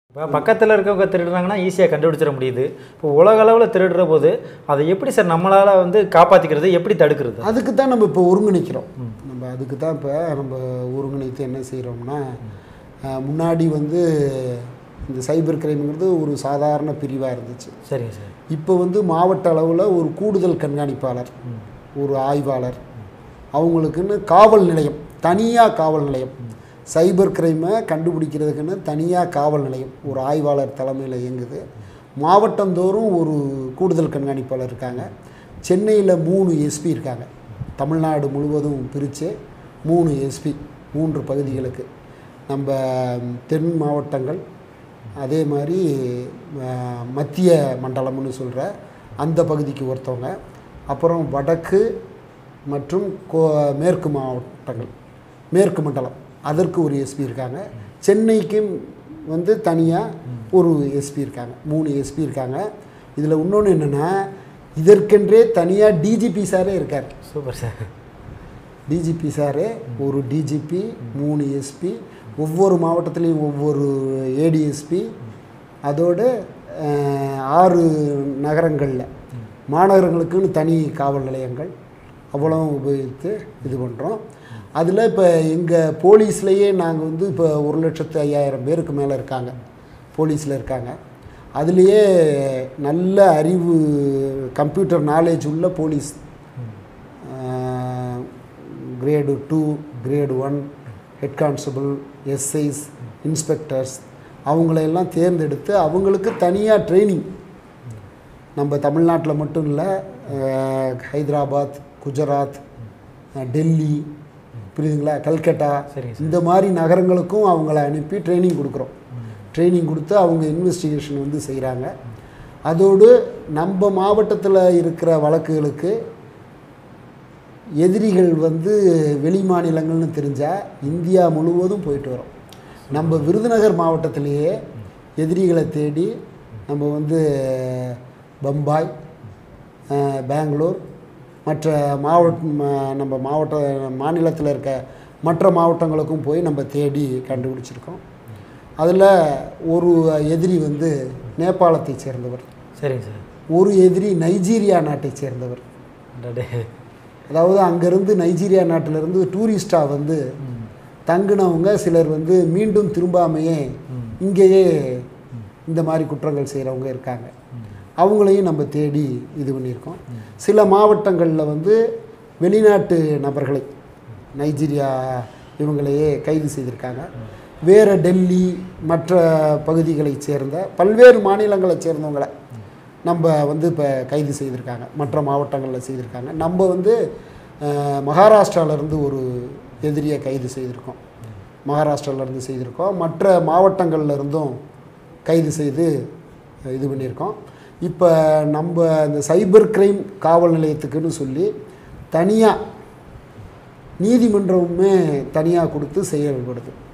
இப்போ பக்கத்தில் இருக்கவங்க திருடுறாங்கன்னா ஈஸியாக கண்டுபிடிச்சிட முடியுது இப்போ உலக அளவில் திருடுற போது அதை எப்படி சார் நம்மளால் வந்து காப்பாற்றிக்கிறது எப்படி தடுக்கிறது அதுக்கு தான் நம்ம இப்போ ஒருங்கிணைக்கிறோம் நம்ம அதுக்கு தான் இப்போ நம்ம ஒருங்கிணைத்து என்ன செய்கிறோம்னா அஹ், முன்னாடி வந்து இந்த சைபர் கிரைம்ங்கிறது ஒரு சாதாரண பிரிவாக இருந்துச்சு சரிங்க சார் இப்போ வந்து மாவட்ட அளவில் ஒரு கூடுதல் கண்காணிப்பாளர் ஒரு ஆய்வாளர் அவங்களுக்குன்னு காவல் நிலையம் தனியாக காவல் நிலையம் சைபர் கிரைமை கண்டுபிடிக்கிறதுக்குன்னு தனியாக காவல் நிலையம் ஒரு ஆய்வாளர் தலைமையில் இயங்குது மாவட்டந்தோறும் ஒரு கூடுதல் கண்காணிப்பாளர் இருக்காங்க சென்னையில் மூணு எஸ்பி இருக்காங்க தமிழ்நாடு முழுவதும் பிரித்து மூணு எஸ்பி மூன்று பகுதிகளுக்கு நம்ம தென் மாவட்டங்கள் அதே மாதிரி அஹ், மத்திய மண்டலம்னு சொல்கிற அந்த பகுதிக்கு ஒருத்தவங்க அப்புறம் வடக்கு மற்றும் கோ மேற்கு மாவட்டங்கள் மேற்கு மண்டலம் அதற்கு ஒரு எஸ்பி இருக்காங்க சென்னைக்கும் வந்து தனியாக ஒரு எஸ்பி இருக்காங்க மூணு எஸ்பி இருக்காங்க இதில் இன்னொன்று என்னென்னா இதற்கென்றே தனியாக டிஜிபி சாரே இருக்கார் சூப்பர் சார் டிஜிபி சாரு ஒரு டிஜிபி மூணு எஸ்பி ஒவ்வொரு மாவட்டத்துலேயும் ஒவ்வொரு ஏடிஎஸ்பி அதோடு அஹ், ஆறு நகரங்களில் மாநகரங்களுக்குன்னு தனி காவல் நிலையங்கள் அவ்வளோ உபயோகித்து இது பண்ணுறோம் அதில் இப்போ எங்கள் போலீஸ்லேயே நாங்கள் வந்து இப்போ ஒரு லட்சத்து ஐயாயிரம் பேருக்கு மேலே இருக்காங்க போலீஸில் இருக்காங்க அதுலேயே நல்ல அறிவு கம்ப்யூட்டர் நாலேஜ் உள்ள police grade two grade one head constable SIs inspectors அவங்களையெல்லாம் தேர்ந்தெடுத்து அவங்களுக்கு தனியாக ட்ரைனிங் நம்ம தமிழ்நாட்டில் மட்டும் இல்லை அஹ், ஹைதராபாத் குஜராத் அஹ், டெல்லி புரியுதுங்களா கல்கட்டா சரிங்க இந்த மாதிரி நகரங்களுக்கும் அவங்கள அனுப்பி ட்ரைனிங் கொடுக்குறோம் ட்ரைனிங் கொடுத்து அவங்க இன்வெஸ்டிகேஷன் வந்து செய்கிறாங்க அதோடு நம்ம மாவட்டத்தில் இருக்கிற வழக்குகளுக்கு எதிரிகள் வந்து வெளி மாநிலங்கள்னு தெரிஞ்சால் இந்தியா முழுவதும் போயிட்டு வரோம் நம்ம விருதுநகர் மாவட்டத்திலேயே எதிரிகளை தேடி நம்ம வந்து பம்பாய் அஹ், பெங்களூர் மற்ற மாவட்ட ம- நம்ம மாவட்ட மாநிலத்தில் இருக்க மற்ற மாவட்டங்களுக்கும் போய் நம்ம தேடி கண்டுபிடிச்சிருக்கோம் அதில் ஒரு எதிரி வந்து நேபாளத்தை சேர்ந்தவர் சரிங்க சார் ஒரு எதிரி நைஜீரியா நாட்டைச் சேர்ந்தவர் அடடே. அதாவது அங்கேருந்து நைஜீரியா நாட்டிலிருந்து டூரிஸ்டாக வந்து தங்குனவங்க சிலர் வந்து மீண்டும் திரும்பாமையே இங்கேயே இந்த மாதிரி குற்றங்கள் செய்கிறவங்க இருக்காங்க அவங்களையும் நம்ம தேடி இது பண்ணியிருக்கோம் சில மாவட்டங்களில் வந்து வெளிநாட்டு நபர்களை நைஜீரியா இவங்களையே கைது செய்திருக்காங்க வேறு டெல்லி மற்ற பகுதிகளைச் சேர்ந்த பல்வேறு மாநிலங்களைச் சேர்ந்தவங்களை நம்ம வந்து இப்போ கைது செய்திருக்காங்க மற்ற மாவட்டங்களில் செய்திருக்காங்க நம்ம வந்து அஹ், மகாராஷ்டிராவிலேருந்து ஒரு எதிரியை கைது செய்திருக்கோம் மகாராஷ்டிராவிலேருந்து செய்திருக்கோம் மற்ற மாவட்டங்கள்ல இருந்தும் கைது செய்து அஹ், இது பண்ணியிருக்கோம் இப்போ நம்ம இந்த சைபர் கிரைம் காவல் நிலையத்துக்குன்னு சொல்லி தனியாக நீதிமன்றமுமே தனியாக கொடுத்து செயல்படுது